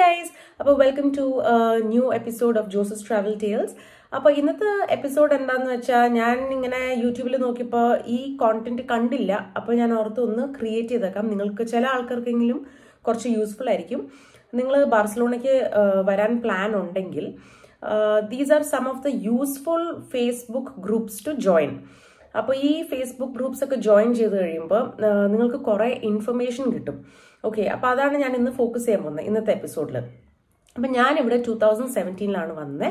guys അപ്പോൾ welcome to new episode of Jose's travel tales അപ്പോൾ ഇന്നത്തെ എപ്പിസോഡ് എന്താന്ന് വെച്ചാൽ ഞാൻ ഇങ്ങനെ യൂട്യൂബിൽ നോക്കിയപ്പോൾ ഈ കോണ്ടന്റ് കണ്ടില്ല അപ്പോൾ ഞാൻ ഓർത്ത് ഒന്ന് ക്രിയേറ്റ് ചെയ്തേക്കാം നിങ്ങൾക്ക് ചില ആൾക്കാർക്കെങ്കിലും കുറച്ച് യൂസ്ഫുൾ ആയിരിക്കും നിങ്ങൾ ബാർസലോണയ്ക്ക് വരാൻ പ്ലാൻ ഉണ്ടെങ്കിൽ these are some of the useful Facebook groups to join അപ്പോൾ ഈ ഫേസ്ബുക്ക് ഗ്രൂപ്പ്സ് ഒക്കെ ജോയിൻ ചെയ്ത് കഴിയുമ്പോൾ നിങ്ങൾക്ക് കുറേ ഇൻഫർമേഷൻ കിട്ടും ഓക്കെ അപ്പോൾ അതാണ് ഞാൻ ഇന്ന് ഫോക്കസ് ചെയ്യാൻ പോകുന്നത് ഇന്നത്തെ എപ്പിസോഡിൽ അപ്പം ഞാനിവിടെ ടൂ തൗസൻഡ് സെവൻറ്റീനിലാണ് വന്നത്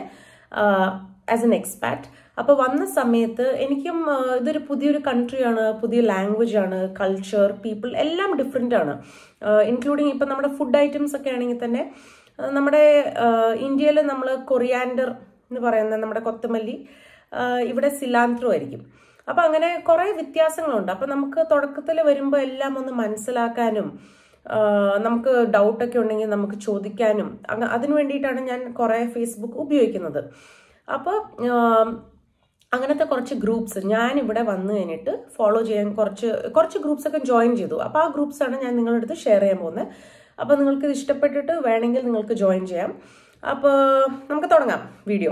ആസ് എൻ എക്സ്പാറ്റ് അപ്പോൾ വന്ന സമയത്ത് എനിക്കും ഇതൊരു പുതിയൊരു കൺട്രിയാണ് പുതിയ ലാംഗ്വേജ് ആണ് കൾച്ചർ പീപ്പിൾ എല്ലാം ഡിഫറെൻ്റ് ആണ് ഇൻക്ലൂഡിങ് ഇപ്പം നമ്മുടെ ഫുഡ് ഐറ്റംസ് ഒക്കെ ആണെങ്കിൽ തന്നെ നമ്മുടെ ഇന്ത്യയിൽ നമ്മൾ കൊറിയാൻഡർ എന്ന് പറയുന്ന നമ്മുടെ കൊത്തമല്ലി ഇവിടെ സിലാന്ത്രോ ആയിരിക്കും അപ്പം അങ്ങനെ കുറേ വ്യത്യാസങ്ങളുണ്ട് അപ്പം നമുക്ക് തുടക്കത്തിൽ വരുമ്പോൾ എല്ലാം ഒന്ന് മനസ്സിലാക്കാനും നമുക്ക് ഡൗട്ടൊക്കെ ഉണ്ടെങ്കിൽ നമുക്ക് ചോദിക്കാനും അതിനു വേണ്ടിയിട്ടാണ് ഞാൻ കുറേ ഫേസ്ബുക്ക് ഉപയോഗിക്കുന്നത് അപ്പോൾ അങ്ങനത്തെ കുറച്ച് ഗ്രൂപ്പ്സ് ഞാൻ ഇവിടെ വന്നു കഴിഞ്ഞിട്ട് ഫോളോ ചെയ്യാൻ കുറച്ച് കുറച്ച് ഗ്രൂപ്പ്സ് ഒക്കെ ജോയിൻ ചെയ്തു അപ്പോൾ ആ ഗ്രൂപ്പ്സ് ആണ് ഞാൻ നിങ്ങളുടെ അടുത്ത് ഷെയർ ചെയ്യാൻ പോകുന്നത് അപ്പോൾ നിങ്ങൾക്ക് ഇത് ഇഷ്ടപ്പെട്ടിട്ട് വേണമെങ്കിൽ നിങ്ങൾക്ക് ജോയിൻ ചെയ്യാം അപ്പോൾ നമുക്ക് തുടങ്ങാം വീഡിയോ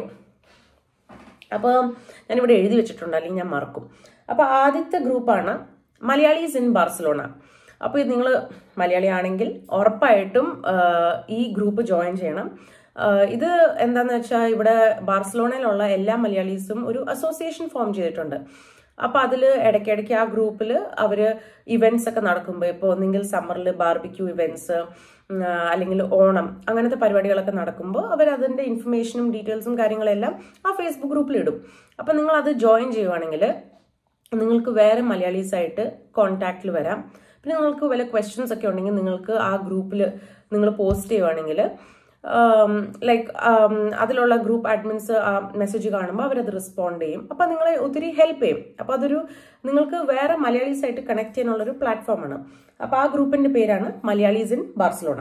അപ്പോൾ ഞാനിവിടെ എഴുതി വെച്ചിട്ടുണ്ട് അല്ലെങ്കിൽ ഞാൻ മറക്കും അപ്പോൾ ആദ്യത്തെ ഗ്രൂപ്പാണ് മലയാളീസ് ഇൻ ബാർസലോണ അപ്പോൾ ഇത് നിങ്ങൾ മലയാളി ആണെങ്കിൽ ഉറപ്പായിട്ടും ഈ ഗ്രൂപ്പ് ജോയിൻ ചെയ്യണം ഇത് എന്താന്ന് വെച്ചാൽ ഇവിടെ ബാർസലോണയിലുള്ള എല്ലാ മലയാളീസും ഒരു അസോസിയേഷൻ ഫോം ചെയ്തിട്ടുണ്ട് അപ്പോൾ അതിൽ ഇടയ്ക്കിടയ്ക്ക് ആ ഗ്രൂപ്പിൽ അവർ ഇവൻറ്റ്സ് ഒക്കെ നടക്കുമ്പോൾ ഇപ്പോൾ ഒന്നെങ്കിൽ സമ്മറിൽ ബാർബിക്യൂ ഇവൻറ്റ്സ് അല്ലെങ്കിൽ ഓണം അങ്ങനത്തെ പരിപാടികളൊക്കെ നടക്കുമ്പോൾ അവർ അതിൻ്റെ ഇൻഫർമേഷനും ഡീറ്റെയിൽസും കാര്യങ്ങളെല്ലാം ആ ഫേസ്ബുക്ക് ഗ്രൂപ്പിൽ ഇടും അപ്പം നിങ്ങൾ അത് ജോയിൻ ചെയ്യുവാണെങ്കിൽ നിങ്ങൾക്ക് വേറെ മലയാളീസായിട്ട് കോൺടാക്റ്റിൽ വരാം പിന്നെ നിങ്ങൾക്ക് വല്ല ക്വസ്റ്റ്യൻസ് ഒക്കെ ഉണ്ടെങ്കിൽ നിങ്ങൾക്ക് ആ ഗ്രൂപ്പിൽ നിങ്ങൾ പോസ്റ്റ് ചെയ്യുവാണെങ്കിൽ ലൈക്ക് അതിലുള്ള ഗ്രൂപ്പ് അഡ്മിൻസ് ആ മെസ്സേജ് കാണുമ്പോൾ അവരത് റെസ്പോണ്ട് ചെയ്യും അപ്പം നിങ്ങളെ ഒത്തിരി ഹെൽപ്പ് ചെയ്യും അപ്പം അതൊരു നിങ്ങൾക്ക് വേറെ മലയാളീസ് ആയിട്ട് കണക്ട് ചെയ്യാനുള്ളൊരു പ്ലാറ്റ്ഫോമാണ് അപ്പോൾ ആ ഗ്രൂപ്പിന്റെ പേരാണ് Malayalees in Barcelona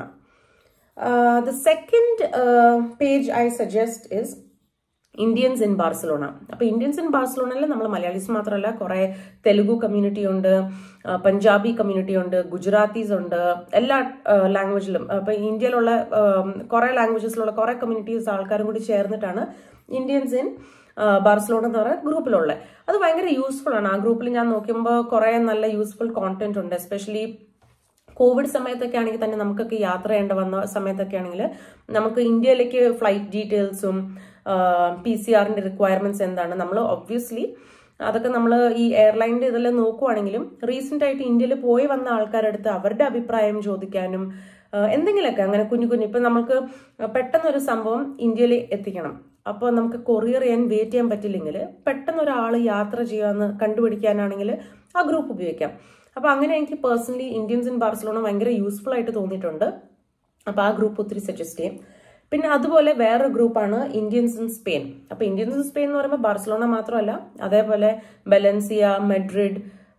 the second page I suggest is Indians in Barcelona അപ്പോൾ ഇന്ത്യൻസ് ഇൻ ബാർസലോണയിൽ നമ്മൾ മലയാളീസ് മാത്രമല്ല കുറേ തെലുഗു കമ്മ്യൂണിറ്റി ഉണ്ട് പഞ്ചാബി കമ്മ്യൂണിറ്റി ഉണ്ട് ഗുജറാത്തീസ് ഉണ്ട് എല്ലാ ലാംഗ്വേജിലും അപ്പോൾ ഇന്ത്യയിലുള്ള കുറേ ലാംഗ്വേജസിലുള്ള കുറേ കമ്മ്യൂണിറ്റീസ് ആൾക്കാരും കൂടി ചേർന്നിട്ടാണ് ഇന്ത്യൻസ് ഇൻ ബാർസലോണ എന്ന് പറയുന്ന ഗ്രൂപ്പിലുള്ളത് അത് ഭയങ്കര യൂസ്ഫുൾ ആണ് ആ ഗ്രൂപ്പിൽ ഞാൻ നോക്കുമ്പോൾ കുറേ നല്ല യൂസ്ഫുൾ കോണ്ടന്റ് ഉണ്ട് എസ്പെഷ്യലി കോവിഡ് സമയത്തൊക്കെ ആണെങ്കിൽ തന്നെ നമുക്കൊക്കെ യാത്ര ചെയ്യേണ്ട വന്ന സമയത്തൊക്കെ ആണെങ്കിൽ നമുക്ക് ഇന്ത്യയിലേക്ക് ഫ്ലൈറ്റ് ഡീറ്റെയിൽസും പി സി ആറിന്റെ റിക്വയർമെന്റ്സ് എന്താണ് നമ്മൾ ഒബ്വിയസ്ലി അതൊക്കെ നമ്മൾ ഈ എയർലൈനിന്റെ ഇതെല്ലാം നോക്കുവാണെങ്കിലും റീസെന്റ് ആയിട്ട് ഇന്ത്യയിൽ പോയി വന്ന ആൾക്കാരുടെ അടുത്ത് അവരുടെ അഭിപ്രായം ചോദിക്കാനും എന്തെങ്കിലുമൊക്കെ അങ്ങനെ കുഞ്ഞു കുഞ്ഞു ഇപ്പൊ നമുക്ക് പെട്ടെന്നൊരു സംഭവം ഇന്ത്യയിൽ എത്തിക്കണം അപ്പോൾ നമുക്ക് കൊറിയർ ചെയ്യാൻ വെയിറ്റ് ചെയ്യാൻ പറ്റില്ലെങ്കിൽ പെട്ടെന്ന് ഒരാൾ യാത്ര ചെയ്യാന്ന് കണ്ടുപിടിക്കാനാണെങ്കിൽ ആ ഗ്രൂപ്പ് ഉപയോഗിക്കാം അപ്പോൾ അങ്ങനെ എനിക്ക് പേഴ്സണലി ഇന്ത്യൻസ് ഇൻ ബാർസലോണ ഭയങ്കര യൂസ്ഫുൾ ആയിട്ട് തോന്നിയിട്ടുണ്ട് അപ്പോൾ ആ ഗ്രൂപ്പ് ഒത്തിരി സജസ്റ്റ് ചെയ്യും പിന്നെ അതുപോലെ വേറൊരു ഗ്രൂപ്പാണ് ഇന്ത്യൻസ് ഇൻ സ്പെയിൻ അപ്പോൾ ഇന്ത്യൻസ് ഇൻ സ്പെയിൻ എന്ന് പറയുമ്പോൾ ബാർസലോണ മാത്രമല്ല അതേപോലെ ബെലൻസിയ മെഡ്രിഡ്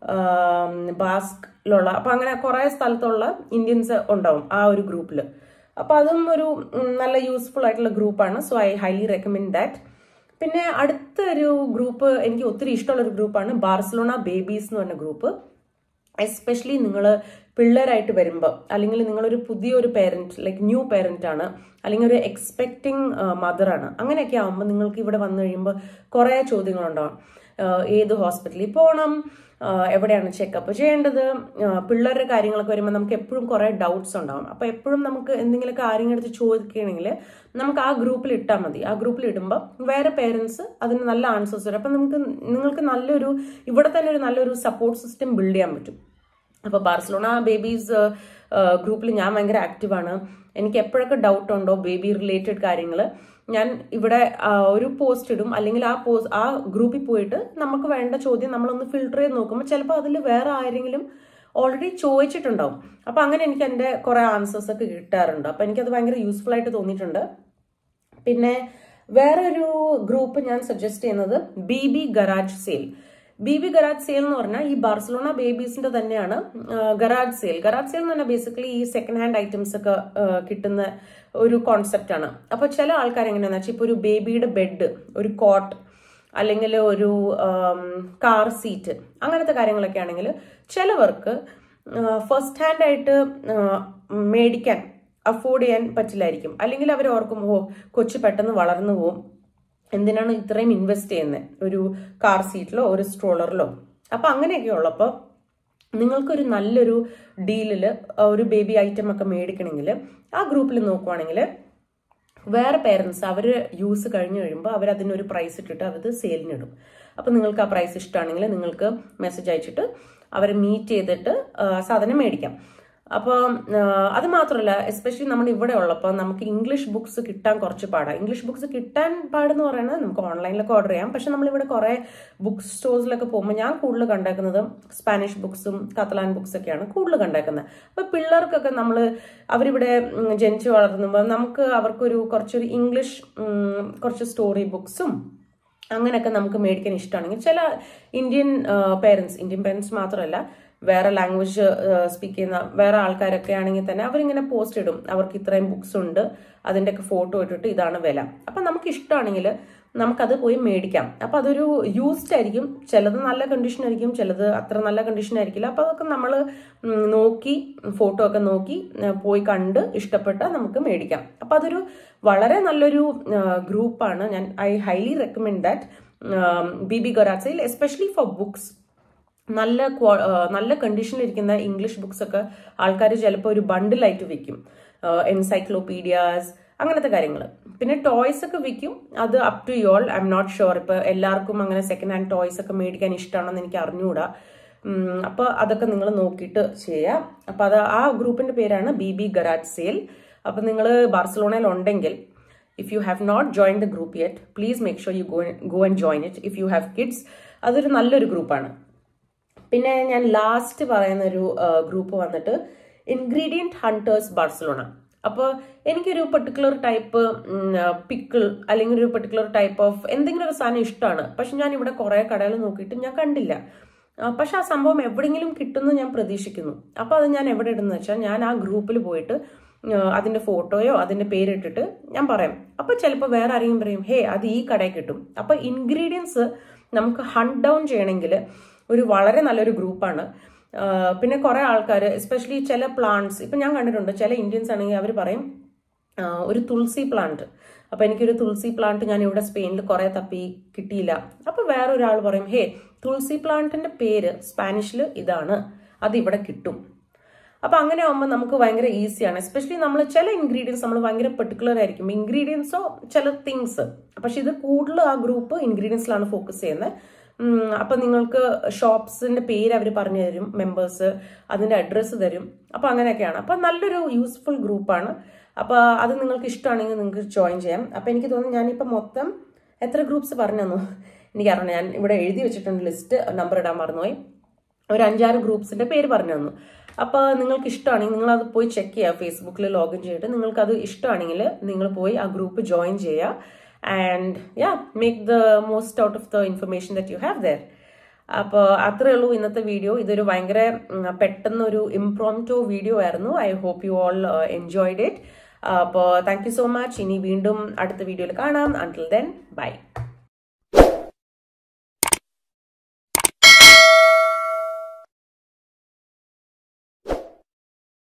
ബാസ്കിലുള്ള അപ്പോൾ അങ്ങനെ കുറേ സ്ഥലത്തുള്ള ഇന്ത്യൻസ് ഉണ്ടാവും ആ ഒരു ഗ്രൂപ്പിൽ അപ്പോൾ അതും ഒരു നല്ല യൂസ്ഫുൾ ആയിട്ടുള്ള ഗ്രൂപ്പാണ് so I highly recommend that പിന്നെ അടുത്തൊരു ഗ്രൂപ്പ് എനിക്ക് ഒത്തിരി ഇഷ്ടമുള്ള ഒരു ഗ്രൂപ്പാണ് ബാർസലോണ ബേബീസ് എന്ന് പറഞ്ഞ ഗ്രൂപ്പ് എസ്പെഷ്യലി നിങ്ങൾ പിള്ളേരായിട്ട് വരുമ്പോൾ അല്ലെങ്കിൽ നിങ്ങളൊരു പുതിയൊരു പേരൻറ്റ് ലൈക്ക് ന്യൂ പേരൻ്റ് ആണ് അല്ലെങ്കിൽ ഒരു എക്സ്പെക്റ്റിംഗ് മദറാണ് അങ്ങനെയൊക്കെ ആകുമ്പോൾ നിങ്ങൾക്ക് ഇവിടെ വന്നു കഴിയുമ്പോൾ കുറേ ചോദ്യങ്ങളുണ്ടാവും ഏത് ഹോസ്പിറ്റലിൽ പോകണം എവിടെയാണ് ചെക്കപ്പ് ചെയ്യേണ്ടത് പിള്ളേരുടെ കാര്യങ്ങളൊക്കെ വരുമ്പോൾ നമുക്ക് എപ്പോഴും കുറേ ഡൗട്ട്സ് ഉണ്ടാവും അപ്പോൾ എപ്പോഴും നമുക്ക് എന്തെങ്കിലുമൊക്കെ ആരെങ്കിലും അടുത്ത് ചോദിക്കുകയാണെങ്കിൽ നമുക്ക് ആ ഗ്രൂപ്പിൽ ഇട്ടാൽ മതി ആ ഗ്രൂപ്പിൽ ഇടുമ്പോൾ വേറെ പേരൻസ് അതിന് നല്ല ആൻസേഴ്സ് വരും അപ്പം നമുക്ക് നിങ്ങൾക്ക് നല്ലൊരു ഇവിടെ തന്നെ ഒരു നല്ലൊരു സപ്പോർട്ട് സിസ്റ്റം ബിൽഡ് ചെയ്യാൻ പറ്റും അപ്പോൾ ബാർസലോണ ബേബീസ് ഗ്രൂപ്പിൽ ഞാൻ ഭയങ്കര ആക്റ്റീവാണ് എനിക്ക് എപ്പോഴൊക്കെ ഡൗട്ട് ഉണ്ടോ ബേബി റിലേറ്റഡ് കാര്യങ്ങൾ ഞാൻ ഇവിടെ ഒരു പോസ്റ്റ് ഇടും അല്ലെങ്കിൽ ആ പോസ്റ്റ് ആ ഗ്രൂപ്പിൽ പോയിട്ട് നമുക്ക് വേണ്ട ചോദ്യം നമ്മളൊന്ന് ഫിൽട്ടർ ചെയ്ത് നോക്കുമ്പോൾ ചിലപ്പോൾ അതിൽ വേറെ ആരെങ്കിലും ഓൾറെഡി ചോദിച്ചിട്ടുണ്ടാവും അപ്പം അങ്ങനെ എനിക്ക് എൻ്റെ കുറേ ആൻസേഴ്സ് ഒക്കെ കിട്ടാറുണ്ട് അപ്പം എനിക്കത് ഭയങ്കര യൂസ്ഫുൾ ആയിട്ട് തോന്നിയിട്ടുണ്ട് പിന്നെ വേറൊരു ഗ്രൂപ്പ് ഞാൻ സജസ്റ്റ് ചെയ്യുന്നത് B B garage sale B B garage sale എന്ന് പറഞ്ഞാൽ ഈ ബാർസലോണ ബേബീസിന്റെ തന്നെയാണ് ഗരാജ് സെയിൽ ഗരാജ് സെയിൽ എന്ന് പറഞ്ഞാൽ ബേസിക്കലി ഈ സെക്കൻഡ് ഹാൻഡ് ഐറ്റംസ് ഒക്കെ കിട്ടുന്ന ഒരു കോൺസെപ്റ്റ് ആണ് അപ്പൊ ചില ആൾക്കാർ എങ്ങനെയാണെന്ന് വെച്ചാൽ ഇപ്പൊ ഒരു ബേബിയുടെ ബെഡ് ഒരു കോട്ട് അല്ലെങ്കിൽ ഒരു കാർ സീറ്റ് അങ്ങനത്തെ കാര്യങ്ങളൊക്കെ ആണെങ്കിൽ ചിലവർക്ക് ഫസ്റ്റ് ഹാൻഡ് ആയിട്ട് മേടിക്കാൻ അഫോർഡ് ചെയ്യാൻ പറ്റില്ലായിരിക്കും അല്ലെങ്കിൽ അവർ ഓർക്കും ഓ കൊച്ചു പെട്ടെന്ന് വളർന്നു പോകും എന്തിനാണ് ഇത്രയും ഇൻവെസ്റ്റ് ചെയ്യുന്നത് ഒരു കാർ സീറ്റിലോ ഒരു സ്ട്രോളറിലോ അപ്പൊ അങ്ങനെയൊക്കെ ഉള്ളപ്പോൾ നിങ്ങൾക്കൊരു നല്ലൊരു ഡീലിൽ ഒരു ബേബി ഐറ്റം ഒക്കെ മേടിക്കണമെങ്കിൽ ആ ഗ്രൂപ്പിൽ നോക്കുവാണെങ്കിൽ വേറെ പേരൻസ് അവർ യൂസ് കഴിഞ്ഞ് കഴിയുമ്പോൾ അവർ അതിനൊരു പ്രൈസ് ഇട്ടിട്ട് അത് സെയിലിനിടും അപ്പം നിങ്ങൾക്ക് ആ പ്രൈസ് ഇഷ്ടമാണെങ്കിൽ നിങ്ങൾക്ക് മെസ്സേജ് അയച്ചിട്ട് അവരെ മീറ്റ് ചെയ്തിട്ട് ആ, സാധനം മേടിക്കാം അപ്പോൾ അത് മാത്രമല്ല എസ്പെഷ്യലി നമ്മൾ ഇവിടെ ഉള്ളപ്പോൾ നമുക്ക് ഇംഗ്ലീഷ് ബുക്സ് കിട്ടാൻ കുറച്ച് പാടാണ് ഇംഗ്ലീഷ് ബുക്സ് കിട്ടാൻ പാടെന്ന് പറയുന്നത് നമുക്ക് ഓൺലൈനിലൊക്കെ ഓർഡർ ചെയ്യാം പക്ഷെ നമ്മളിവിടെ കുറേ ബുക്ക് സ്റ്റോഴ്സിലൊക്കെ പോകുമ്പോൾ ഞാൻ കൂടുതൽ കണ്ടേക്കുന്നത് സ്പാനിഷ് ബുക്സും കത്തലാൻ ബുക്സ് ഒക്കെയാണ് കൂടുതൽ കണ്ടേക്കുന്നത് അപ്പോൾ പിള്ളേർക്കൊക്കെ നമ്മൾ അവരിവിടെ ഉം, ജനിച്ചു വളർന്നുമ്പോൾ നമുക്ക് അവർക്കൊരു കുറച്ചൊരു ഇംഗ്ലീഷ് ഉം, കുറച്ച് സ്റ്റോറി ബുക്സും അങ്ങനെയൊക്കെ നമുക്ക് മേടിക്കാൻ ഇഷ്ടമാണെങ്കിൽ ചില ഇന്ത്യൻ പേരൻസ് ഇന്ത്യൻ പേരൻസ് മാത്രമല്ല വേറെ ലാംഗ്വേജ് സ്പീക്ക് ചെയ്യുന്ന വേറെ ആൾക്കാരൊക്കെ ആണെങ്കിൽ തന്നെ അവരിങ്ങനെ പോസ്റ്റ് ഇടും അവർക്ക് ഇത്രയും ബുക്സ് ഉണ്ട് അതിൻ്റെയൊക്കെ ഫോട്ടോ ഇട്ടിട്ട് ഇതാണ് വില അപ്പം നമുക്ക് ഇഷ്ടമാണെങ്കിൽ നമുക്കത് പോയി മേടിക്കാം അപ്പം അതൊരു യൂസ്ഡ് ആയിരിക്കും ചിലത് നല്ല കണ്ടീഷൻ ആയിരിക്കും ചിലത് അത്ര നല്ല കണ്ടീഷൻ ആയിരിക്കില്ല അപ്പം അതൊക്കെ നമ്മൾ നോക്കി ഫോട്ടോ ഒക്കെ നോക്കി ഉം, പോയി കണ്ട് ഇഷ്ടപ്പെട്ടാൽ നമുക്ക് മേടിക്കാം അപ്പം അതൊരു വളരെ നല്ലൊരു ഗ്രൂപ്പാണ് ഞാൻ I highly recommend that B B ഗൊറാസയിൽ എസ്പെഷ്യലി ഫോർ ബുക്സ് നല്ല ക്വാ- ആ, നല്ല കണ്ടീഷനിലിരിക്കുന്ന ഇംഗ്ലീഷ് ബുക്സ് ഒക്കെ ആൾക്കാർ ചിലപ്പോൾ ഒരു ബണ്ടിലായിട്ട് വിൽക്കും എൻസൈക്ലോപീഡിയാസ് അങ്ങനത്തെ കാര്യങ്ങൾ പിന്നെ ടോയ്സ് ഒക്കെ വിൽക്കും അത് up to y'all I'm not sure ഇപ്പൊ എല്ലാവർക്കും അങ്ങനെ സെക്കൻഡ് ഹാൻഡ് ടോയ്സ് ഒക്കെ മേടിക്കാൻ ഇഷ്ടമാണെന്ന് എനിക്ക് അറിഞ്ഞുകൂടാ ഉം, അപ്പൊ അതൊക്കെ നിങ്ങൾ നോക്കിയിട്ട് ചെയ്യാം അപ്പൊ അത് ആ ഗ്രൂപ്പിന്റെ പേരാണ് ബി ബി ഗരാജ് സെയിൽ അപ്പൊ നിങ്ങൾ ബാർസലോണയിൽ ഉണ്ടെങ്കിൽ if you have not join the group yet please make sure you go go and join it if you have kids അതൊരു നല്ലൊരു ഗ്രൂപ്പാണ് പിന്നെ ഞാൻ ലാസ്റ്റ് പറയുന്ന ഒരു ഗ്രൂപ്പ് വന്നിട്ട് ഇൻഗ്രീഡിയൻറ്റ് ഹണ്ടേഴ്സ് ബാർസലോണ അപ്പോൾ എനിക്കൊരു പെർട്ടിക്കുലർ ടൈപ്പ് പിക്കിൾ അല്ലെങ്കിൽ ഒരു പെർട്ടിക്കുലർ ടൈപ്പ് ഓഫ് എന്തെങ്കിലും ഒരു സാധനം ഇഷ്ടമാണ് പക്ഷെ ഞാൻ ഇവിടെ കുറേ കടകൾ നോക്കിയിട്ട് ഞാൻ കണ്ടില്ല ആ, പക്ഷെ ആ സംഭവം എവിടെയെങ്കിലും കിട്ടുമെന്ന് ഞാൻ പ്രതീക്ഷിക്കുന്നു അപ്പോൾ അത് ഞാൻ എവിടെ ഇടുന്ന വെച്ചാൽ ഞാൻ ആ ഗ്രൂപ്പിൽ പോയിട്ട് ആ, അതിന്റെ ഫോട്ടോയോ അതിന്റെ പേരിട്ടിട്ട് ഞാൻ പറയാം അപ്പൊ ചിലപ്പോൾ വേറെ ആരെങ്കിലും പറയും ഹേ അത് ഈ കടയിൽ കിട്ടും അപ്പൊ ഇൻഗ്രീഡിയൻസ് നമുക്ക് ഹണ്ട് ഡൗൺ ചെയ്യണമെങ്കിൽ ഒരു വളരെ നല്ലൊരു ഗ്രൂപ്പാണ് പിന്നെ കുറെ ആൾക്കാർ എസ്പെഷ്യലി ചില പ്ലാന്റ്സ് ഇപ്പൊ ഞാൻ കണ്ടിട്ടുണ്ട് ചില ഇന്ത്യൻസ് ആണെങ്കിൽ അവർ പറയും ആ, ഒരു തുളസി പ്ലാന്റ് അപ്പൊ എനിക്കൊരു തുളസി പ്ലാന്റ് ഞാൻ ഇവിടെ സ്പെയിനിൽ കുറെ തപ്പി കിട്ടിയില്ല അപ്പൊ വേറെ ഒരാൾ പറയും ഹേ തുളസി പ്ലാന്റിന്റെ പേര് സ്പാനിഷിൽ ഇതാണ് അത് ഇവിടെ കിട്ടും അപ്പൊ അങ്ങനെ ആകുമ്പോൾ നമുക്ക് ഭയങ്കര ഈസിയാണ് എസ്പെഷ്യലി നമ്മൾ ചില ഇൻഗ്രീഡിയൻസ് നമ്മൾ ഭയങ്കര പെർട്ടിക്കുലർ ആയിരിക്കും ഇൻഗ്രീഡിയൻസോ ചില തിങ്സ് പക്ഷെ ഇത് കൂടുതൽ ആ ഗ്രൂപ്പ് ഇൻഗ്രീഡിയൻസിലാണ് ഫോക്കസ് ചെയ്യുന്നത് ഉം, അപ്പൊ നിങ്ങൾക്ക് ഷോപ്സിന്റെ പേര് അവർ പറഞ്ഞു തരും മെമ്പേഴ്സ് അതിന്റെ അഡ്രസ്സ് തരും അപ്പൊ അങ്ങനെയൊക്കെയാണ് അപ്പൊ നല്ലൊരു യൂസ്ഫുൾ ഗ്രൂപ്പാണ് അപ്പൊ അത് നിങ്ങൾക്ക് ഇഷ്ടമാണെങ്കിൽ നിങ്ങൾക്ക് ജോയിൻ ചെയ്യാം അപ്പൊ എനിക്ക് തോന്നുന്നു ഞാനിപ്പോ മൊത്തം എത്ര ഗ്രൂപ്പ്സ് പറഞ്ഞു തന്നു എനിക്കറിയാം ഞാൻ ഇവിടെ എഴുതി വെച്ചിട്ടുണ്ട് ലിസ്റ്റ് നമ്പർ ഇടാൻ മറന്നുപോയി ഒരു അഞ്ചാറ് ഗ്രൂപ്പ്സിന്റെ പേര് പറഞ്ഞു തന്നു അപ്പോൾ നിങ്ങൾക്ക് ഇഷ്ടമാണെങ്കിൽ നിങ്ങൾ അത് പോയി ചെക്ക് ചെയ്യുക ഫേസ്ബുക്കിൽ ലോഗിൻ ചെയ്തിട്ട് നിങ്ങൾക്ക് അത് ഇഷ്ടമാണെങ്കിൽ നിങ്ങൾ പോയി ആ ഗ്രൂപ്പ് ജോയിൻ ചെയ്യുക and ya make the most out of the information that you have there അപ്പോൾ അത്രേ ഉള്ളൂ ഇന്നത്തെ വീഡിയോ ഇതൊരു ഭയങ്കര ഉം, പെട്ടെന്നൊരു ഇംപ്രോംറ്റോ വീഡിയോ ആയിരുന്നു I hope you all enjoyed it അപ്പോൾ താങ്ക് യു സോ മച്ച് ഇനി വീണ്ടും അടുത്ത വീഡിയോയിൽ കാണാം അണ്ടിൽ ദെൻ ബൈ